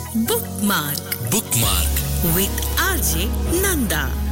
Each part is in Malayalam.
bookmark bookmark with R J Nanda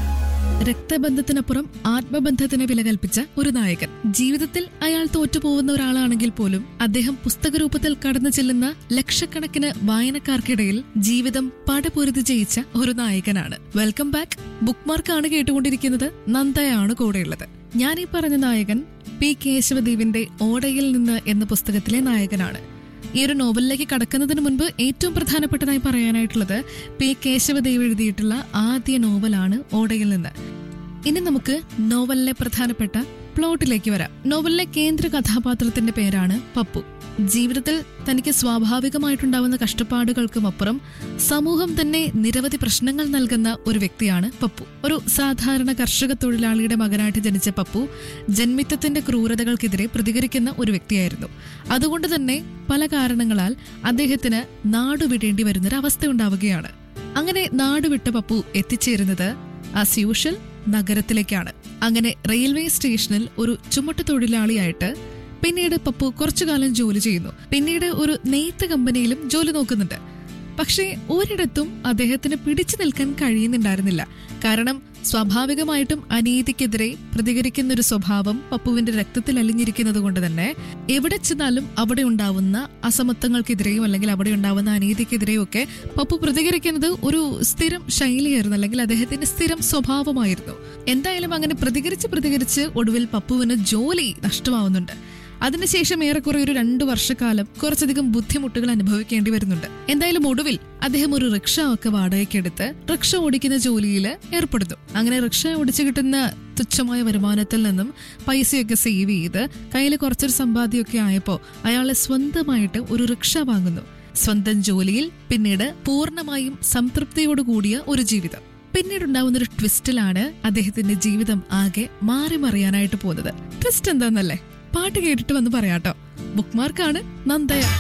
രക്തബന്ധത്തിനപ്പുറം ആത്മബന്ധത്തിന് വില കൽപ്പിച്ച ഒരു നായകൻ ജീവിതത്തിൽ അയാൾ തോറ്റുപോകുന്ന ഒരാളാണെങ്കിൽ പോലും അദ്ദേഹം പുസ്തകരൂപത്തിൽ കടന്നു ചെല്ലുന്ന ലക്ഷക്കണക്കിന് വായനക്കാർക്കിടയിൽ ജീവിതം പടപൊരുതി ജയിച്ച ഒരു നായകനാണ് വെൽക്കം ബാക്ക് ബുക്ക്മാർക്കാണ് കേട്ടുകൊണ്ടിരിക്കുന്നത് നന്ദയാണ് കൂടെയുള്ളത് ഞാൻ ഈ പറഞ്ഞ നായകൻ പി കേശവദേവിന്റെ ഓടയിൽ നിന്ന് എന്ന പുസ്തകത്തിലെ നായകനാണ് ഈ ഒരു നോവലിലേക്ക് കടക്കുന്നതിന് മുൻപ് ഏറ്റവും പ്രധാനപ്പെട്ടതായി പറയാനായിട്ടുള്ളത് പി കേശവദേവ് എഴുതിയിട്ടുള്ള ആദ്യ നോവലാണ് ഓടയിൽ നിന്ന് ഇനി നമുക്ക് നോവലിലെ പ്രധാനപ്പെട്ട പ്ലോട്ടിലേക്ക് വരാം നോവലിലെ കേന്ദ്ര കഥാപാത്രത്തിന്റെ പേരാണ് പപ്പു ജീവിതത്തിൽ തനിക്ക് സ്വാഭാവികമായിട്ടുണ്ടാവുന്ന കഷ്ടപ്പാടുകൾക്കും അപ്പുറം സമൂഹം തന്നെ നിരവധി പ്രശ്നങ്ങൾ നൽകുന്ന ഒരു വ്യക്തിയാണ് പപ്പു ഒരു സാധാരണ കർഷക തൊഴിലാളിയുടെ മകനായിട്ട് ജനിച്ച പപ്പു ജന്മിത്വത്തിന്റെ ക്രൂരതകൾക്കെതിരെ പ്രതികരിക്കുന്ന ഒരു വ്യക്തിയായിരുന്നു അതുകൊണ്ട് തന്നെ പല കാരണങ്ങളാൽ അദ്ദേഹത്തിന് നാടുവിടേണ്ടി വരുന്നൊരവസ്ഥ ഉണ്ടാവുകയാണ് അങ്ങനെ നാടുവിട്ട പപ്പു എത്തിച്ചേരുന്നത് ആസ് യൂഷ്വൽ നഗരത്തിലേക്കാണ് അങ്ങനെ റെയിൽവേ സ്റ്റേഷനിൽ ഒരു ചുമട്ട് തൊഴിലാളിയായിട്ട് പിന്നീട് പപ്പു കുറച്ചു കാലം ജോലി ചെയ്യുന്നു പിന്നീട് ഒരു നെയ്ത്ത് കമ്പനിയിലും ജോലി നോക്കുന്നുണ്ട് പക്ഷേ ഒരിടത്തും അദ്ദേഹത്തിന് പിടിച്ചു നിൽക്കാൻ കഴിയുന്നുണ്ടായിരുന്നില്ല കാരണം സ്വാഭാവികമായിട്ടും അനീതിക്കെതിരെ പ്രതികരിക്കുന്ന ഒരു സ്വഭാവം പപ്പുവിന്റെ രക്തത്തിൽ അലിഞ്ഞിരിക്കുന്നത് കൊണ്ട് തന്നെ എവിടെ ചെന്നാലും അവിടെ ഉണ്ടാവുന്ന അസമത്വങ്ങൾക്കെതിരെയും അല്ലെങ്കിൽ അവിടെ ഉണ്ടാവുന്ന അനീതിക്കെതിരെയും ഒക്കെ പപ്പു പ്രതികരിക്കുന്നത് ഒരു സ്ഥിരം ശൈലിയായിരുന്നു അല്ലെങ്കിൽ അദ്ദേഹത്തിന്റെ സ്ഥിരം സ്വഭാവമായിരുന്നു എന്തായാലും അങ്ങനെ പ്രതികരിച്ച് പ്രതികരിച്ച് ഒടുവിൽ പപ്പുവിന് ജോലി നഷ്ടമാവുന്നുണ്ട് അതിനുശേഷം ഏറെക്കുറെ ഒരു രണ്ടു വർഷക്കാലം കുറച്ചധികം ബുദ്ധിമുട്ടുകൾ അനുഭവിക്കേണ്ടി വരുന്നുണ്ട് എന്തായാലും ഒടുവിൽ അദ്ദേഹം ഒരു റിക്ഷ ഒക്കെ വാടകയ്ക്കെടുത്ത് റിക്ഷ ഓടിക്കുന്ന ജോലിയിൽ ഏർപ്പെടുന്നു അങ്ങനെ റിക്ഷ ഓടിച്ചു കിട്ടുന്ന തുച്ഛമായ വരുമാനത്തിൽ നിന്നും പൈസയൊക്കെ സേവ് ചെയ്ത് കയ്യിൽ കുറച്ചൊരു സമ്പാദ്യമൊക്കെ ആയപ്പോൾ അയാളെ സ്വന്തമായിട്ട് ഒരു റിക്ഷ വാങ്ങുന്നു സ്വന്തം ജോലിയിൽ പിന്നീട് പൂർണ്ണമായും സംതൃപ്തിയോടുകൂടിയ ഒരു ജീവിതം പിന്നീടുണ്ടാവുന്ന ഒരു ട്വിസ്റ്റിലാണ് അദ്ദേഹത്തിന്റെ ജീവിതം ആകെ മാറി മറിയാനായിട്ട് പോകുന്നത് ട്വിസ്റ്റ് എന്താന്നല്ലേ പാട്ട് കേട്ടിട്ട് വന്ന് പറയാട്ടോ ബുക്ക് മാർക്കാണ് നന്ദയ